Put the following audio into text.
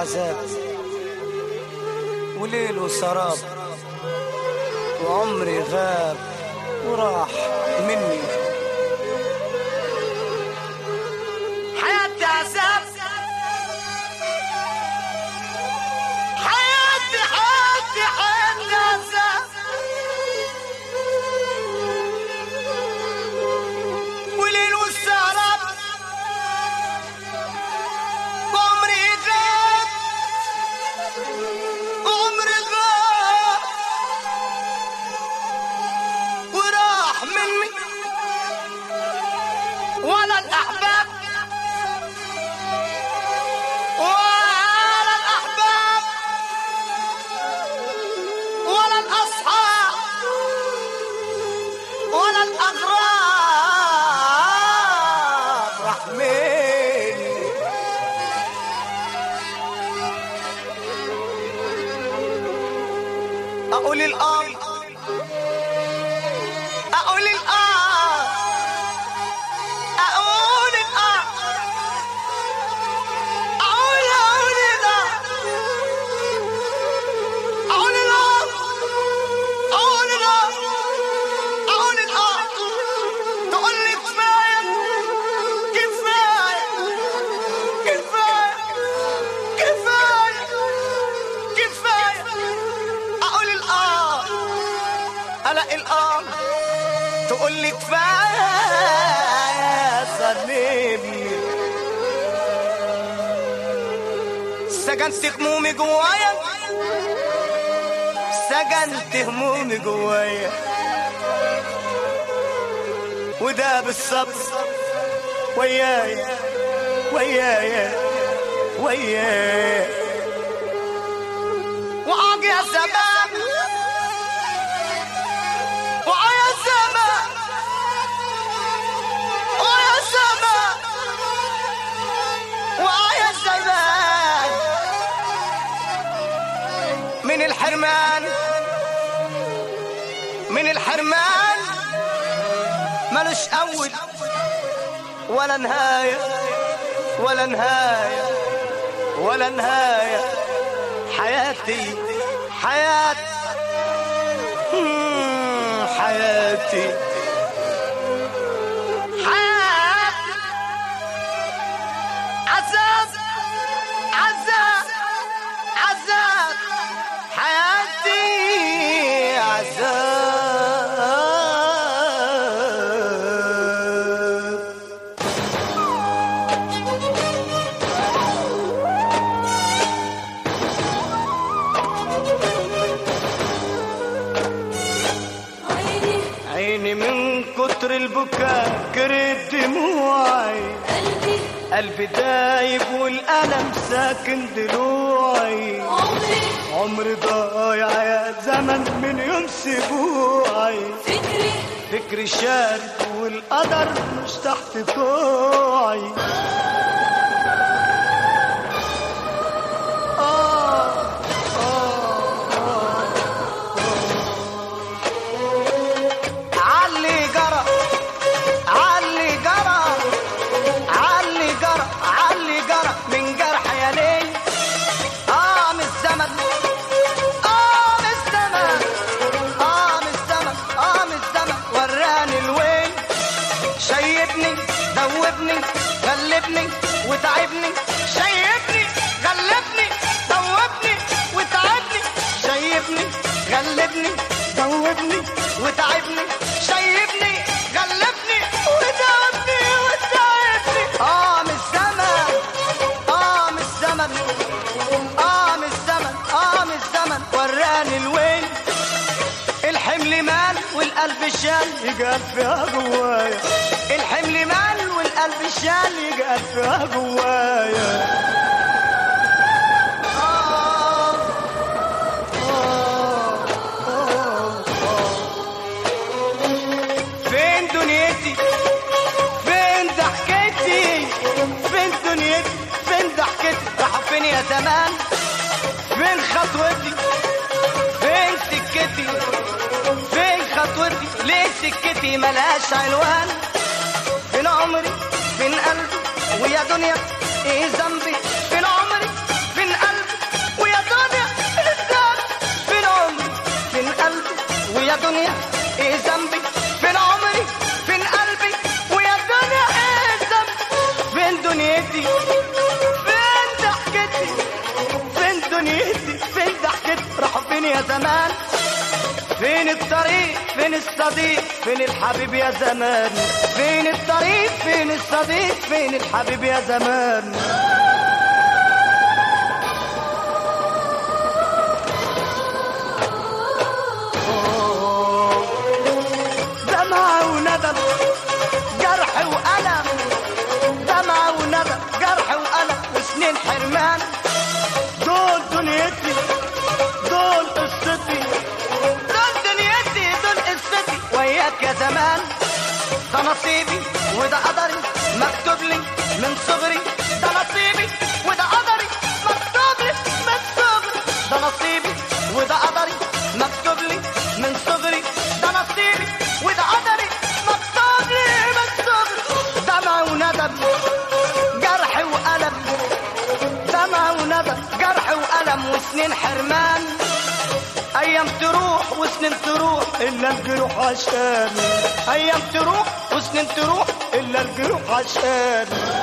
عذاب وليل وسراب وعمري غاب وراح مني حياتي عذاب حياتي حياتي حياتي عذاب وليل والسهراب وعمري غاب عمري غاب وراح مني ولا الأحباب ولا الأحباب ولا الأصحاب ولا الأغراب راح مني أقول الآن أقول الآن أقول الآن أقول أقول الآن أقول الآن أقول الآن أقول الآن تقول لي كفاية كفاية كفاية كفاية كفاية أقول الآن ألاقي الآن تقول لي كفاية يا صليبي سجنت همومي جوايا سجنت همومي جوايا وده بالصبر ويايا ويايا ويايا وعاق يا زمان وعيا زمان وعيا زمان وعيا زمان من الحرمان من الحرمان ملوش أول ولا نهاية ولا نهاية ولا نهاية حياتي حياتي مم، حياتي حياتي عذاب عذاب عذاب حياتي عذاب عيني عيني من كتر البكاء كرهت دموعي قلبي قلبي دايب والألم ساكن ضلوعي عمري عمري ضايع يا زمن من يوم سبوعي فكري فكري شارد والقدر مش تحت كوعي آه آه علي جرى علي جرى علي جرى علي جرى من جرح يا ليل اه من الزمن اه من الزمن اه من الزمن اه من الزمن وراني الويل شيبني دوبني غلبني وتعبني شيبني غلبني دوبني وتعبني شيبني غلبني دوبني وتعبني شيبني غلبني وتعبني وتعبني اه من الزمن اه من الزمن اه من الزمن اه من الزمن وراني الويل الحمل مال والقلب شال يقال فيها جوايا الحمل مال والقلب شال يقال فيها جوايا آه، آه، آه، آه. فين دنيتي فين ضحكتي فين دنيتي فين ضحكتي راحوا فين يا زمان فين خطوتي فين سكتي فين خطوتي ليه سكتي ملهاش عنوان فين عمري فين قلبي ويا دنيا ايه ذنبي فين عمري فين قلبي يا دنيا ايه ذنبي فين عمري فين قلبي ويا دنيا ايه ذنبي فين دنيتي فين ضحكتي فين دنيتي فين ضحكتي راحوا فين يا زمان فين الطريق فين الصديق فين الحبيب يا زمان فين الطريق فين الصديق فين الحبيب يا زمان دمع وندم جرح وألم دمع وندم جرح وألم وسنين حرمان دول دنيتي دول قصتي دول دنيتي دول قصتي وياك يا زمان ده نصيبي وده قدري مكتوب لي من صغري ده نصيبي وده قدري مكتوب لي من صغري ده نصيبي وده قدري مكتوب لي من صغري ده نصيبي وده قدري مكتوب لي من صغري دمع وندم جرح وألم دمع وندم جرح وألم وسنين حرمان ايام تروح وسنين تروح الا الجروح عشان ايام تروح وسنين تروح الا الجروح عشان